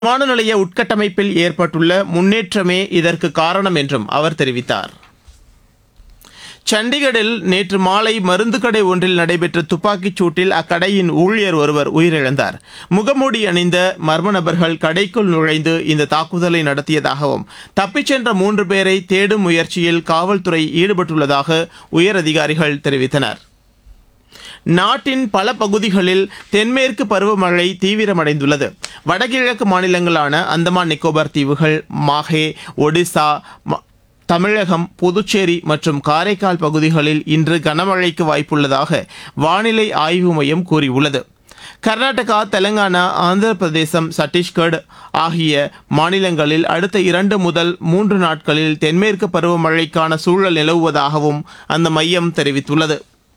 விமான நிலைய உட்கட்டமைப்பில் ஏற்பட்டுள்ள முன்னேற்றமே இதற்கு காரணம் என்றும் அவர் தெரிவித்தார் சண்டிகரில் நேற்று மாலை மருந்து கடை ஒன்றில் நடைபெற்ற துப்பாக்கிச் சூட்டில் அக்கடையின் ஊழியர் ஒருவர் உயிரிழந்தார் முகமூடி அணிந்த மர்ம நபர்கள் கடைக்குள் நுழைந்து இந்த தாக்குதலை நடத்தியதாகவும் தப்பிச் சென்ற மூன்று பேரை தேடும் முயற்சியில் காவல்துறை ஈடுபட்டுள்ளதாக உயரதிகாரிகள் தெரிவித்தனர் நாட்டின் பல பகுதிகளில் தென்மேற்கு பருவமழை தீவிரமடைந்துள்ளது வடகிழக்கு மாநிலங்களான அந்தமான் நிக்கோபார் தீவுகள் மாஹே ஒடிசா ம- தமிழகம் புதுச்சேரி மற்றும் காரைக்கால் பகுதிகளில் இன்று கனமழைக்கு வாய்ப்புள்ளதாக வானிலை ஆய்வு மையம் கூறியுள்ளது கர்நாடகா தெலங்கானா ஆந்திர பிரதேசம் சத்தீஸ்கர் ஆகிய மாநிலங்களில் அடுத்த இரண்டு முதல் மூன்று நாட்களில் தென்மேற்கு பருவமழைக்கான சூழல் நிலவுவதாகவும் அந்த மையம் தெரிவித்துள்ளது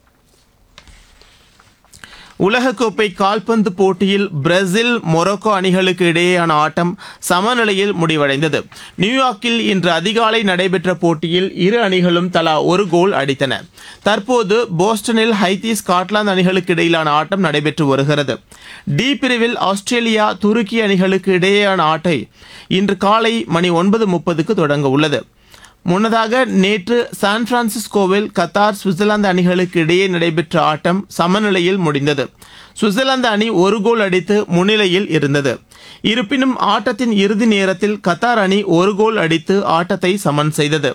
உலகக்கோப்பை கால்பந்து போட்டியில் பிரேசில் மொரோக்கோ அணிகளுக்கு இடையேயான ஆட்டம் சமநிலையில் முடிவடைந்தது நியூயார்க்கில் இன்று அதிகாலை நடைபெற்ற போட்டியில் இரு அணிகளும் தலா ஒரு கோல் அடித்தன தற்போது போஸ்டனில் ஹைத்தி ஸ்காட்லாந்து அணிகளுக்கு இடையிலான ஆட்டம் நடைபெற்று வருகிறது டி பிரிவில் ஆஸ்திரேலியா துருக்கி அணிகளுக்கு இடையேயான ஆட்டை இன்று காலை மணி ஒன்பது முப்பதுக்கு தொடங்க உள்ளது முன்னதாக நேற்று சான் பிரான்சிஸ்கோவில் கத்தார் சுவிட்சர்லாந்து அணிகளுக்கு இடையே நடைபெற்ற ஆட்டம் சமநிலையில் முடிந்தது சுவிட்சர்லாந்து அணி ஒரு கோல் அடித்து முன்னிலையில் இருந்தது இருப்பினும் ஆட்டத்தின் இறுதி நேரத்தில் கத்தார் அணி ஒரு கோல் அடித்து ஆட்டத்தை சமன் செய்தது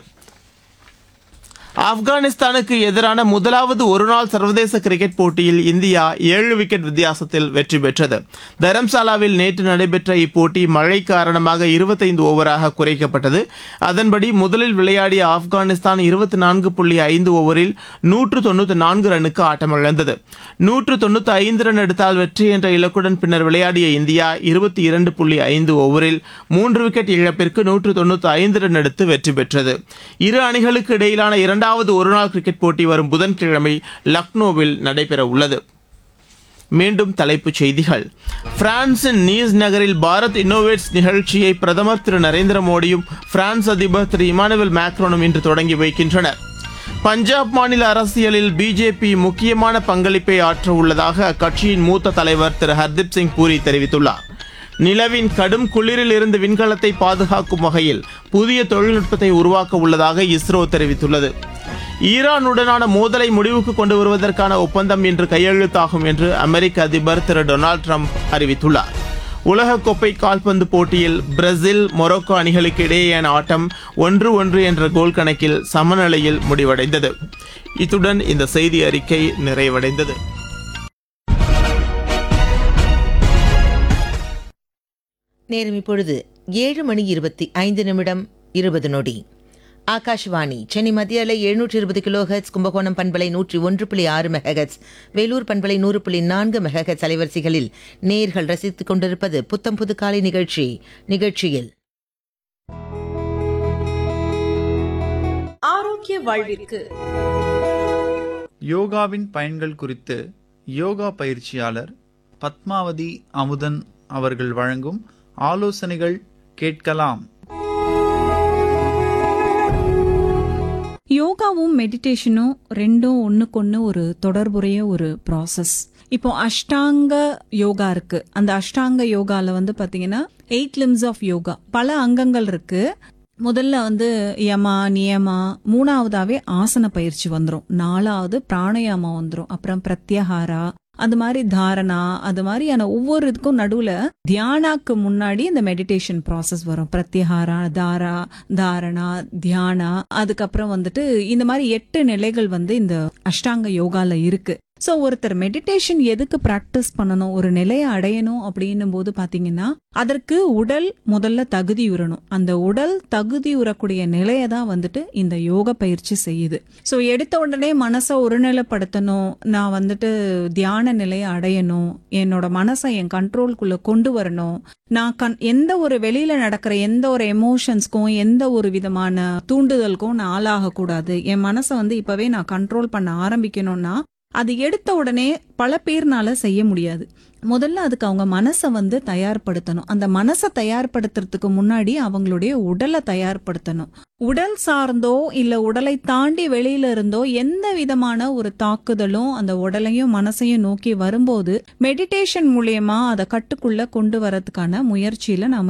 ஆப்கானிஸ்தானுக்கு எதிரான முதலாவது ஒருநாள் சர்வதேச கிரிக்கெட் போட்டியில் இந்தியா ஏழு விக்கெட் வித்தியாசத்தில் வெற்றி பெற்றது தரம்சாலாவில் நேற்று நடைபெற்ற இப்போட்டி மழை காரணமாக இருபத்தைந்து ஓவராக குறைக்கப்பட்டது அதன்படி முதலில் விளையாடிய ஆப்கானிஸ்தான் இருபத்தி நான்கு புள்ளி ஐந்து ஓவரில் நூற்று தொண்ணூற்றி நான்கு ரன்னுக்கு ஆட்டமிழந்தது நூற்று தொண்ணூற்றி ஐந்து ரன் எடுத்தால் வெற்றி என்ற இலக்குடன் பின்னர் விளையாடிய இந்தியா இருபத்தி இரண்டு புள்ளி ஐந்து ஓவரில் மூன்று விக்கெட் இழப்பிற்கு நூற்று தொண்ணூற்றி ஐந்து ரன் எடுத்து வெற்றி பெற்றது இரு அணிகளுக்கு இடையிலான இரண்டாவது ஒருநாள் கிரிக்கெட் போட்டி வரும் புதன்கிழமை லக்னோவில் நடைபெற உள்ளது மீண்டும் தலைப்புச் செய்திகள் பிரான்சின் நீஸ் நகரில் பாரத் இன்னோவேட்ஸ் நிகழ்ச்சியை பிரதமர் திரு நரேந்திர மோடியும் பிரான்ஸ் அதிபர் திரு இமானுவேல் மேக்ரோனும் இன்று தொடங்கி வைக்கின்றனர் பஞ்சாப் மாநில அரசியலில் பிஜேபி முக்கியமான பங்களிப்பை ஆற்ற உள்ளதாக அக்கட்சியின் மூத்த தலைவர் திரு ஹர்தீப் சிங் பூரி தெரிவித்துள்ளார் நிலவின் கடும் குளிரில் இருந்து விண்கலத்தை பாதுகாக்கும் வகையில் புதிய தொழில்நுட்பத்தை உருவாக்க உள்ளதாக இஸ்ரோ தெரிவித்துள்ளது ஈரானுடனான மோதலை முடிவுக்கு கொண்டு வருவதற்கான ஒப்பந்தம் இன்று கையெழுத்தாகும் என்று அமெரிக்க அதிபர் திரு டொனால்ட் ட்ரம்ப் அறிவித்துள்ளார் உலகக்கோப்பை கால்பந்து போட்டியில் பிரேசில் மொரோக்கோ அணிகளுக்கு இடையேயான ஆட்டம் ஒன்று ஒன்று என்ற கோல் கணக்கில் சமநிலையில் முடிவடைந்தது இத்துடன் இந்த செய்தி அறிக்கை நிறைவடைந்தது நேரம் இப்பொழுது ஏழு மணி இருபத்தி ஐந்து நிமிடம் இருபது நொடி ஆகாஷ்வாணி சென்னை மத்திய அலை எழுநூற்றி இருபது கிலோஹெட்ஸ் கும்பகோணம் பண்பலை நூற்றி ஒன்று புள்ளி ஆறு மெகஹெட்ஸ் வேலூர் பண்பலை நூறு புள்ளி நான்கு மெகஹெட்ஸ் அலைவரிசைகளில் நேர்கள் ரசித்துக் கொண்டிருப்பது புத்தம் புது காலை நிகழ்ச்சி நிகழ்ச்சியில் ஆரோக்கிய வாழ்விற்கு யோகாவின் பயன்கள் குறித்து யோகா பயிற்சியாளர் பத்மாவதி அமுதன் அவர்கள் வழங்கும் ஆலோசனைகள் கேட்கலாம் யோகாவும் மெடிடேஷனும் ரெண்டும் ஒண்ணுக்கொன்னு ஒரு தொடர்புடைய ஒரு ப்ராசஸ் இப்போ அஷ்டாங்க யோகா இருக்கு அந்த அஷ்டாங்க யோகால வந்து பாத்தீங்கன்னா எயிட் லிம்ஸ் ஆஃப் யோகா பல அங்கங்கள் இருக்கு முதல்ல வந்து யமா நியமா மூணாவதாவே ஆசன பயிற்சி வந்துரும் நாலாவது பிராணயாமம் வந்துரும் அப்புறம் பிரத்யஹாரா அது மாதிரி தாரணா அது மாதிரியான ஒவ்வொரு இதுக்கும் நடுவுல தியானாக்கு முன்னாடி இந்த மெடிடேஷன் ப்ராசஸ் வரும் பிரத்யஹாரா தாரா தாரணா தியானா அதுக்கப்புறம் வந்துட்டு இந்த மாதிரி எட்டு நிலைகள் வந்து இந்த அஷ்டாங்க யோகால இருக்கு சோ ஒருத்தர் மெடிடேஷன் எதுக்கு பிராக்டிஸ் பண்ணணும் ஒரு நிலையை அடையணும் அப்படின்னும் போது பாத்தீங்கன்னா அதற்கு உடல் முதல்ல தகுதியுறணும் அந்த உடல் தகுதியுறக்கூடிய நிலையை தான் வந்துட்டு இந்த யோக பயிற்சி செய்யுது சோ எடுத்த உடனே மனசை ஒருநிலைப்படுத்தணும் நான் வந்துட்டு தியான நிலையை அடையணும் என்னோட மனசை என் கண்ட்ரோல்குள்ள கொண்டு வரணும் நான் கண் எந்த ஒரு வெளியில நடக்கிற எந்த ஒரு எமோஷன்ஸ்க்கும் எந்த ஒரு விதமான தூண்டுதலுக்கும் நான் ஆளாக கூடாது என் மனசை வந்து இப்பவே நான் கண்ட்ரோல் பண்ண ஆரம்பிக்கணும்னா அது எடுத்த உடனே பல பேர்னால செய்ய முடியாது முதல்ல அதுக்கு அவங்க மனசை வந்து தயார்படுத்தணும் அந்த மனசை தயார்படுத்துறதுக்கு முன்னாடி அவங்களுடைய உடலை தயார்படுத்தணும் உடல் சார்ந்தோ இல்ல உடலை தாண்டி வெளியில இருந்தோ எந்த விதமான ஒரு தாக்குதலும் அந்த உடலையும் மனசையும் நோக்கி வரும்போது மெடிடேஷன் மூலியமா அதை கட்டுக்குள்ள கொண்டு வரதுக்கான முயற்சியில நாம